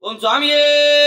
ஓம் சுவாமியே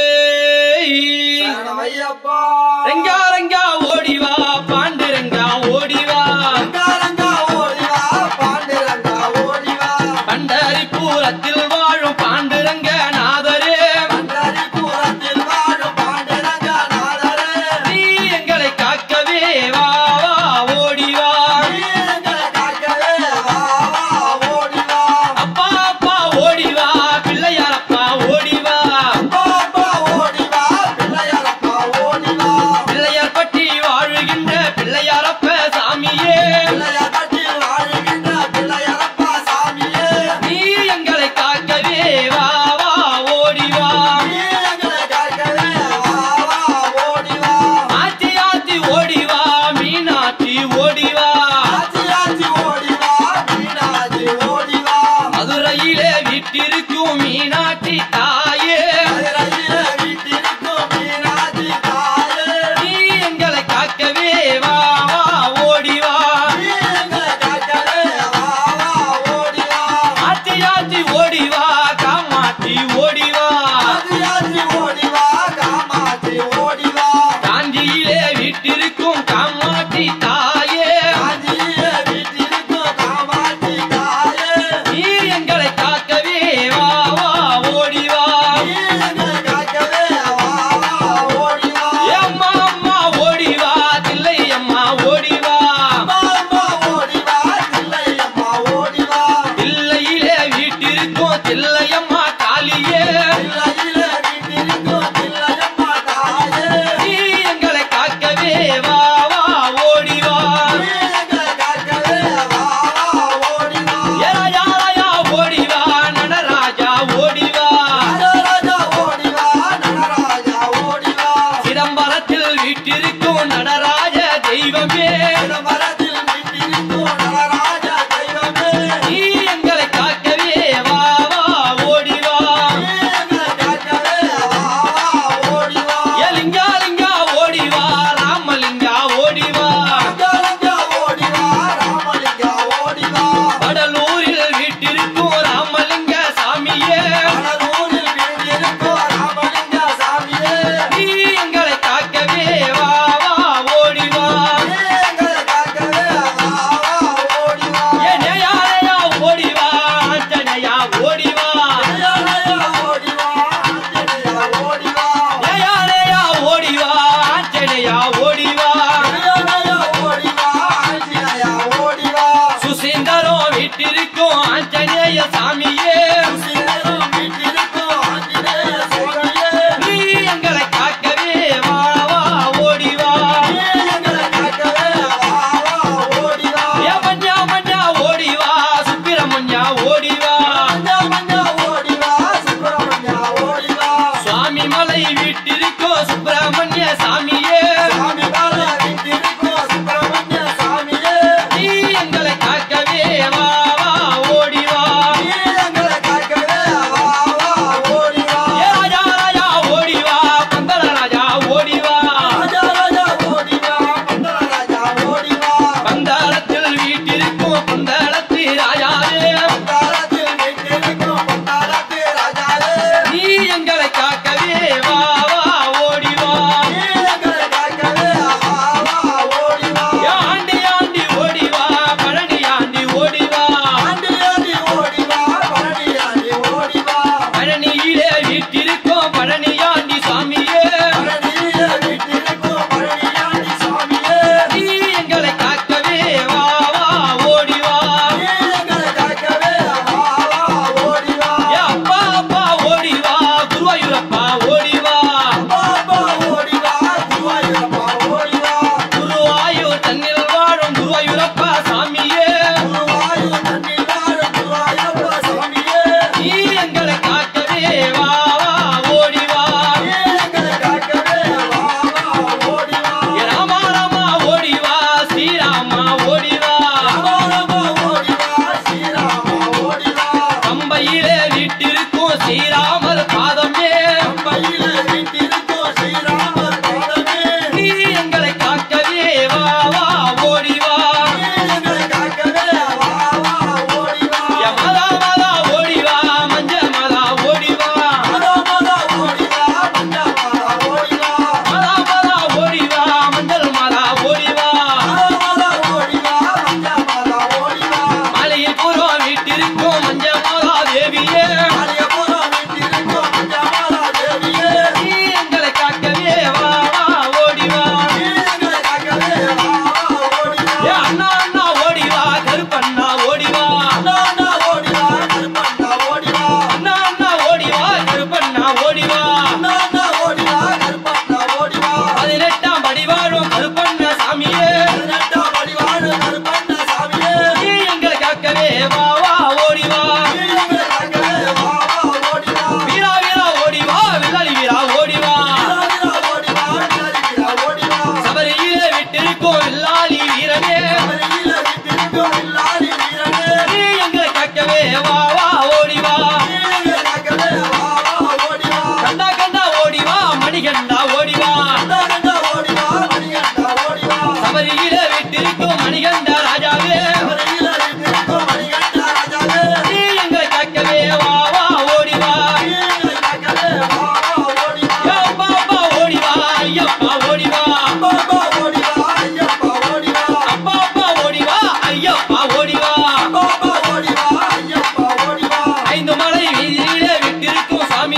சரணமையப்பா. ரெங்கா ரெங்கா ஓடிவா பாண்டு ரெங்கா ஓடிவா ரங்கா ஓடிவா, பாண்டுரங்கா ஓடிவா. பண்டரிபுரத்தில் வாழும் பாண்டுரங்க நாதரே பண்டரிபுரத்தில் வாழும் பாண்டுரங்கா நாதரே. நீ எங்களை காக்கவே வா வா ஓடிவா நீங்களை காக்கவே வா, வா, ஓடிவா. அப்பா அப்பா ஓடிவா பிள்ளையாரப்பா ஓடிவா அப்பா, அப்பா, ஓடிவா, பிள்ளையாரப்பா, ஓடிவா. பிள்ளையார் பட்டி வாழுகின்ற பிள்ளையாரப்ப சாமியே பிள்ளையார் பட்டியில் வாழுகின்ற பிள்ளையாரப்பா சாமியே. நீ எங்களை காக்கவே வா வா ஓடிவா நீங்களை காக்கவே வா, வா, ஓடிவா. ஆச்சி ஆச்சி ஓடிவா மீனாட்சி ஓடிவா ஆச்சி, ஆச்சி, ஓடிவா, மீனாட்சி, ஓடிவா. மதுரையிலே வீட்டிருக்கும் மீனாட்சி தாயே மதுரையிலே வீட்டிருக்கும் மீனாட்சி தாயே. நீ எங்களை காக்கவே வா வா ஓடிவா நீங்களை காக்கவே வா, வா, ஓடிவா. ஆச்சி ஆச்சி ஓடிவா காமாட்சி ஓடிவா ஆச்சி, ஆச்சி, ஓடிவா, காமாட்சி, ஓடிவா. காஞ்சியிலே வீட்டிருக்கும் காமாட்சி தாயே காஞ்சியிலே வீட்டிருக்கும் காமாட்சி தாயே. நீ எங்களை காக்கவே வா வா ஓடிவா நீங்களை காக்கவே வா, வா, ஓடிவா. ஏ அம்மா அம்மா ஓடிவா தில்லை அம்மா ஓடிவா அம்மா, அம்மா, ஓடிவா, தில்லையம்மா, ஓடிவா. தில்லையிலே வீட்டிருக்கும் தில்லையம்மா காளியே தில்லையிலே வீட்டிருக்கும் தில்லையம்மா தாயே. நீ எங்களை காக்கவே வா வா ஓடிவா நீங்களை காக்கவே வா, வா, ஓடிவா. ஏ ராஜா ராஜா ஓடிவா நடராஜா ஓடிவா நடராஜா ஓடிவா, நடராஜா ஓடிவா. சிதம்பரத்தில் வீட்டிருக்கும் நடராஜ தெய்வமே மரத்தில் வீட்டிருக்கும் நடராஜா தெய்வமே. நீ எங்களை காக்கவே வா வா ஓடிவா நீங்களை காக்கவே வா, வா, ஓடிவா. ஏ லிங்கா லிங்கா ஓடிவா ராமலிங்கா ஓடிவா ரங்கரங்கா ஓடிவா, ராமலிங்கா ஓடிவா. வடலூரில் வீட்டிருக்கும் ராமலிங்க சாமியே கடலூரில் வீட்டிருக்கும் ராமலிங்கா சாமியே. நீ எங்களை காக்கவே வா வா ஓடிவா நீங்களை காக்கவே வா, வா, ஓடிவா. ஏ நேயா நேயா ஓடிவா ஆஞ்சநேயா ஓடிவா ஜெயலலிதா ஓடிவா, ஆஞ்சநேயா ஓடிவா. நேயா நேயா ஓடிவா ஆஞ்சநேயா ஓடிவா ஜெயலலிதா ஓடிவா, ஆஞ்சநேயா ஓடிவா. சுசீந்தரம் வீட்டிருக்கும் ஆஞ்சநேய சாமியே சீரும் வீட்டிருக்கும் ஆஞ்சநேய சுவாமியே. நீ எங்களை காக்கவே வா வா ஓடிவா நீங்களை காக்கவே வா, வா, ஓடிவா. ஏ மஞ்சா மஞ்சா ஓடிவா சுப்பிரமணியா ஓடிவா மஞ்சா, மஞ்சா ஓடிவா, சுப்பிரமணியா ஓடிவா. சுவாமி மலை வீட்டிருக்கும் சுப்பிரமணிய சாமியே சாமி பால வீட்டிருக்கும் சுப்பிரமணிய சாமியே. நீ எங்களை காக்கவே வா வா ஓடிவா நீங்களை காக்கவே வா, வா, ஓடிவா. ஏ ராஜா ராஜா ஓடிவா பந்தல ராஜா ஓடிவா ராஜா, ராஜா ஓடிவா, பந்தலராஜா ஓடிவா. பந்தாளத்தில் வீட்டிருக்கும் பந்தாளத்து ராஜாவே பந்தாரத்தில் வீட்டிருக்கும் பந்தாரத்து ராஜாவே. நீ எங்களை காக்கவே வா வா ஓடிவா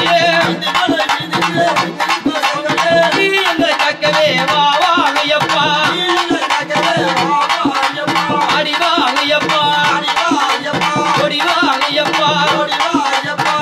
சாமியே மலை வீதியிலே வைத்திருக்கும் சங்கமே நீ எங்களை காக்கவே வா வா ஐயப்பா நீங்களை காக்கவே வா வா ஐயப்பா ஆடி வா ஐயப்பா ஆடி வா ஐயப்பா ஓடி வா ஐயப்பா ஓடி வா ஐயப்பா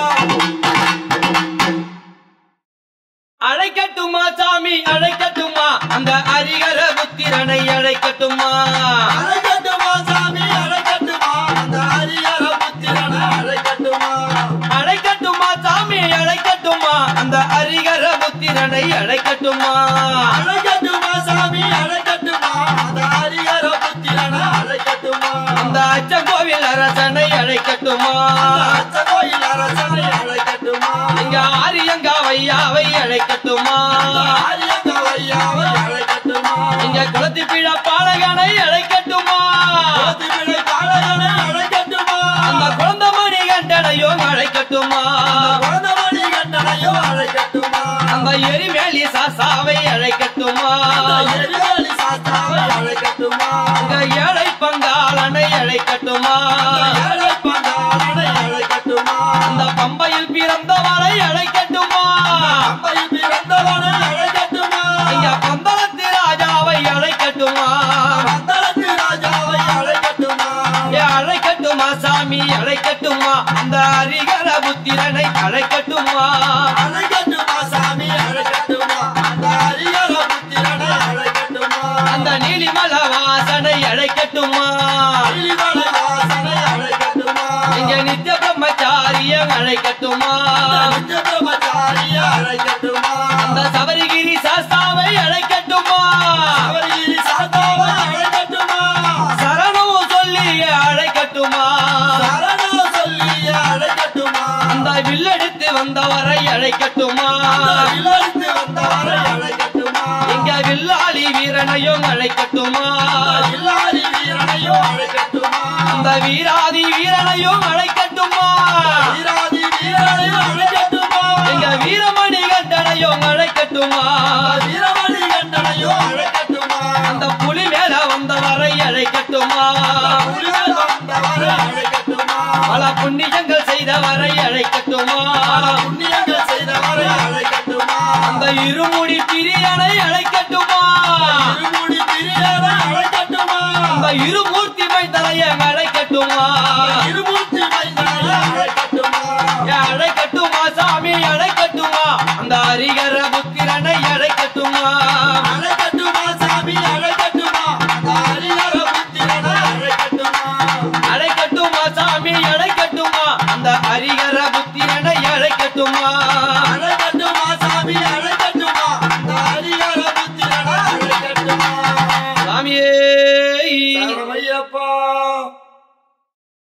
அழைக்கட்டுமா சாமி அழைக்கட்டுமா அந்த அரிகர புத்திரனை அழைக்கட்டுமா அழைக்கட்டுமா சாமி அழைக்கட்டுமா அந்த ஹரிஹர புத்திரனை அழைக்கட்டுமா அழைக்கட்டுமா சாமி அழைக்கட்டுமா அந்த அரிகர புத்திரனை அழைக்கட்டுமா அழைக்கட்டுமா சாமி அழைக்கட்டுமா அந்த ஹரிஹர புத்திரனை அழைக்கட்டுமா அந்த அச்சங்கோவில் அரசனை அழைக்கட்டுமா அச்ச கோயில் அரசனை அழைக்கட்டுமா இங்க ஆரியங்கா வையாவை அழைக்கட்டுமா ஆரியங்க ஐயாவை அழைக்கட்டுமா இங்க குளத்தி பிழ பாலகனை அழைக்கட்டுமா கோதிவிடை பாலகனை அழைக்கட்டுமா அந்த குழந்தை மணி கண்டனையோ அழைக்கட்டுமா குழந்தமணி கண்டனையோ அழைக்கட்டுமா அந்த எரிமேலி சாசாவை அழைக்கட்டுமா எரிவேலி சாஸ்தாவை அழைக்கட்டுமா அங்க ஏழை பங்காளனை அழைக்கட்டுமா ஏழை பங்காளனை அழைக்கட்டுமா அந்த பம்பையில் பிறந்தவரை அழைக்கட்டுமா அம்மையில் பிறந்தவனை அழைக்கட்டுமா இங்க பந்தளத்து ராஜாவை அழைக்கட்டுமா மந்தளத்து ராஜாவை அழைக்கட்டுமா ஏ அழைக்கட்டுமா சாமி அழைக்கட்டுமா அந்த அரிகர புத்திரனை அழைக்கட்டுமா அழைக்கட்டுமா சாமி அழைக்கட்டுமா அந்த ஹரிஹர புத்திரனை அழைக்கட்டுமா அந்த நீலிமல வாசனை அழைக்கட்டுமா கிளிமலை வாசனை அழைக்கட்டுமா இங்க நித்திய பிரம்மச்சாரியம் அழைக்கட்டுமா நித்திய பிரம்மச்சாரிய அழைக்கட்டுமா அந்த சபரிகிரி சாஸ்தாவை அழைக்கட்டுமா அவரில் சாத்தாவை அழைக்கட்டுமா சரணம் சொல்லி அழைக்கட்டுமா சரணம் சொல்லி அழைக்கட்டுமா அந்த வில்லெடுத்து வந்தவரை அழைக்கட்டுமா இழந்து வந்தவரை அழைக்கட்டுமா இங்க வில்லாளி வீரனையும் அழைக்கட்டுமா இல்லாரி வீரனையோ அழைக்கட்டுமா அந்த வீராதி வீரனையும் அழைக்கட்டுமா வீராதி வீரனையோ அழைக்கட்டுமா இங்க வீரமணி கண்டனையும் அழைக்கட்டுமா வீரமணி கண்டனையோ அழைக்கட்டுமா அந்த புலி மேல வந்தவரை அழைக்கட்டுமா புலிகள் வந்தவரை அழைக்கட்டுமா பல புண்ணியங்கள் செய்தவரை அழைக்கட்டுமா புண்ணியங்கள் செய்தவரை அழைக்கட்டுமா அந்த இருமுடி பிரியனை அழைக்கட்டுமா திருமுடி பிரியனை அழைக்கட்டுமா அந்த இருமூர்த்தி மைந்தரைய அழைக்கட்டுமா இருமூர்த்தி மைந்தனை அழைக்கட்டுமா ஏ, அழைக்கட்டுமா சாமி அழைக்கட்டுமா அந்த அரிகர புத்திரனை அழைக்கட்டுமா அழைக்கட்டுமா சாமி அழைக்கட்டுமா அந்த ஹரிஹர புத்திரனை அழைக்கட்டுமா அழைக்கட்டுமா சாமி அழைக்கட்டுமா அந்த அரிகர புத்திரனை அழைக்கட்டுமா அழைக்கட்டுமா